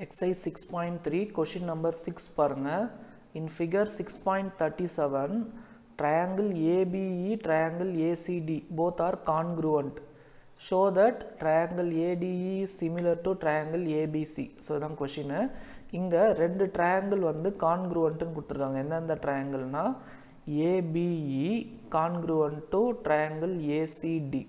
Exercise six point three question number six பாருங்கள் in figure six point thirty seven triangle ABE triangle ACD both are congruent show that triangle ADE is similar to triangle ABC so இதான் question இங்கே ரெண்டு triangle வந்து கான்க்ரூவன்ட்டுன்னு கொடுத்துருக்காங்க எந்தெந்த ட்ரையாங்கிள்னா ABE congruent to triangle ACD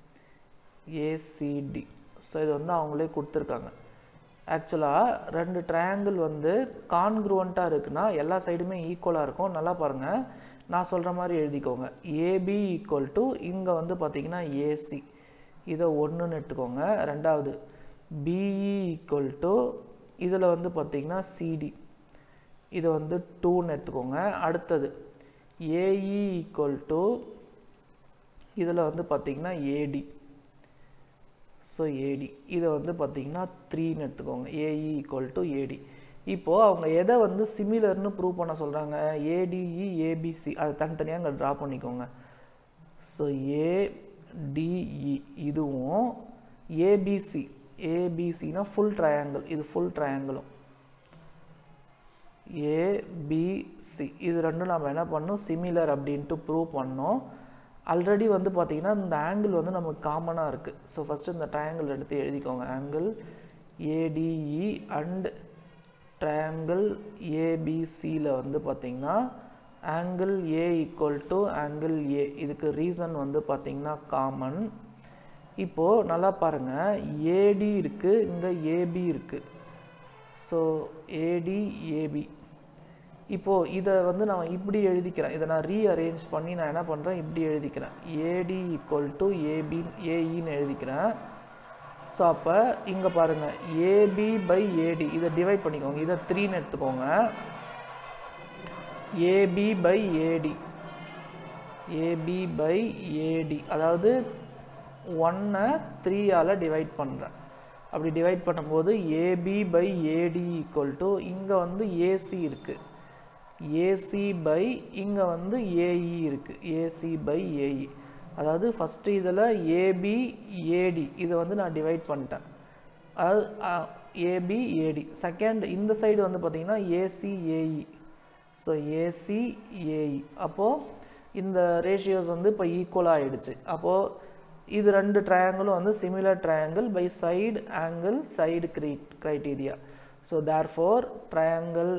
ACD so இது வந்து அவங்களே கொடுத்துருக்காங்க ஆக்சுவலாக ரெண்டு ட்ரையாங்கிள் வந்து கான்க்ரூவண்ட்டாக இருக்குன்னா எல்லா சைடுமே ஈக்குவலாக இருக்கும் நல்லா பாருங்கள் நான் சொல்கிற மாதிரி எழுதிக்கோங்க ஏபி ஈக்குவல் டு இங்கே வந்து பார்த்தீங்கன்னா ஏசி இதை ஒன்றுன்னு எடுத்துக்கோங்க ரெண்டாவது பிஇ ஈக்குவல் டு இதில் வந்து பார்த்தீங்கன்னா சிடி இதை வந்து டூன்னு எடுத்துக்கோங்க அடுத்தது ஏஇ ஈக்குவல் டு இதில் வந்து பார்த்தீங்கன்னா ஏடி ஸோ ஏடி இதை வந்து பார்த்தீங்கன்னா த்ரீன்னு எடுத்துக்கோங்க ஏஇ ஈக்குவல் டு ஏடி இப்போது அவங்க எதை வந்து சிமிலர்னு ப்ரூவ் பண்ண சொல்கிறாங்க ஏடிஇ ஏபிசி அதை தனித்தனியாக அங்கே ட்ரா பண்ணிக்கோங்க ஸோ ஏடிஇ இதுவும் ஏபிசி ஏபிசினா ஃபுல் ட்ரையாங்கிள் இது ஃபுல் ட்ரையாங்கிளும் ஏபிசி இது ரெண்டும் நம்ம என்ன பண்ணோம் சிமிலர் அப்படின்ட்டு ப்ரூவ் பண்ணோம் ஆல்ரெடி வந்து பார்த்திங்கன்னா இந்த ஆங்கிள் வந்து நமக்கு காமனாக இருக்குது ஸோ ஃபஸ்ட்டு இந்த ட்ரையாங்கிள் எடுத்து எழுதிக்கோங்க ஆங்கிள் ஏடிஇ அண்ட் ட்ரையாங்கிள் ஏபிசியில் வந்து பார்த்திங்கன்னா angle A equal to angle A இதுக்கு ரீசன் வந்து பார்த்திங்கன்னா காமன் இப்போது நல்லா பாருங்கள் ஏடி இருக்குது இங்கே ஏபி இருக்குது ஸோ ஏடி ஏபி இப்போது இதை வந்து நான் இப்படி எழுதிக்கிறேன் இதை நான் ரீஅரேஞ்ச் பண்ணி நான் என்ன பண்ணுறேன் இப்படி எழுதிக்கிறேன் ஏடி ஈக்குவல் டு ஏபி ஏஇன்னு எழுதிக்கிறேன் ஸோ அப்போ இங்கே பாருங்கள் ஏபி பை ஏடி இதை டிவைட் பண்ணிக்கோங்க இதை த்ரீன்னு எடுத்துக்கோங்க AB by AD AB by AD அதாவது ஒன்னை த்ரீயால் டிவைட் பண்ணுறேன் அப்படி டிவைட் பண்ணும்போது AB by AD equal to இங்கே வந்து ஏசி இருக்குது ஏசி பை இங்கே வந்து ஏஇ இருக்குது ஏசி பை ஏஇ அதாவது ஃபஸ்ட்டு இதில் ஏபி ஏடி இதை வந்து நான் டிவைட் பண்ணிட்டேன் அதாவது ஏபி ஏடி செகண்ட் இந்த சைடு வந்து பார்த்திங்கன்னா AC AE so AC AE அப்போது இந்த ரேஷியோஸ் வந்து இப்போ ஈக்குவலாக ஆகிடுச்சு அப்போது இது ரெண்டு ட்ரையாங்கிளும் வந்து similar triangle by side angle side க்ரீ criteria so therefore triangle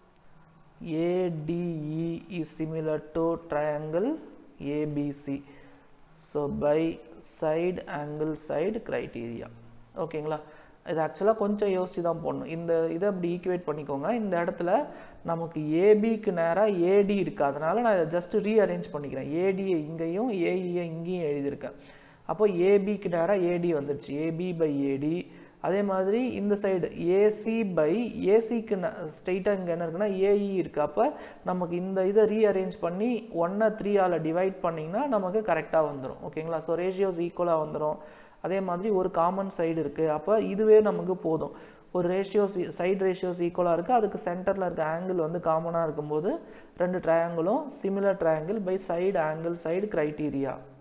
ADE is similar to triangle ABC. So by side angle side criteria. ஓகேங்களா இது ஆக்சுவலாக கொஞ்சம் யோசிச்சு தான் போடணும் இந்த இதை அப்படி ஈக்குவேட் பண்ணிக்கோங்க இந்த இடத்துல நமக்கு ஏபிக்கு நேராக ஏடி இருக்குது அதனால் நான் இதை ஜஸ்ட் ரீஅரேஞ்ச் பண்ணிக்கிறேன் ஏடியை இங்கேயும் ஏஇயை இங்கேயும் எழுதியிருக்கேன் அப்போ ஏபிக்கு நேராக ஏடி வந்துடுச்சு ஏபி பை ஏடி அதே மாதிரி இந்த சைடு ஏசி பை ஏசிக்கு ஸ்ட்ரெயிட்டாக இங்கே என்ன இருக்குன்னா ஏஇ இருக்குது அப்போ நமக்கு இந்த இதை ரீஅரேஞ்ச் பண்ணி ஒன்னை த்ரீயால் டிவைட் பண்ணிங்கன்னா நமக்கு கரெக்டாக வந்துடும் ஓகேங்களா ஸோ ரேஷியோஸ் ஈக்குவலாக வந்துடும் அதே மாதிரி ஒரு காமன் சைடு இருக்குது அப்போ இதுவே நமக்கு போதும் ஒரு ரேஷியோஸ் சைடு ரேஷியோஸ் ஈக்குவலாக இருக்குது அதுக்கு சென்டரில் இருக்க ஆங்கிள் வந்து காமனாக இருக்கும்போது ரெண்டு ட்ரையாங்கிளும் similar triangle by side angle side criteria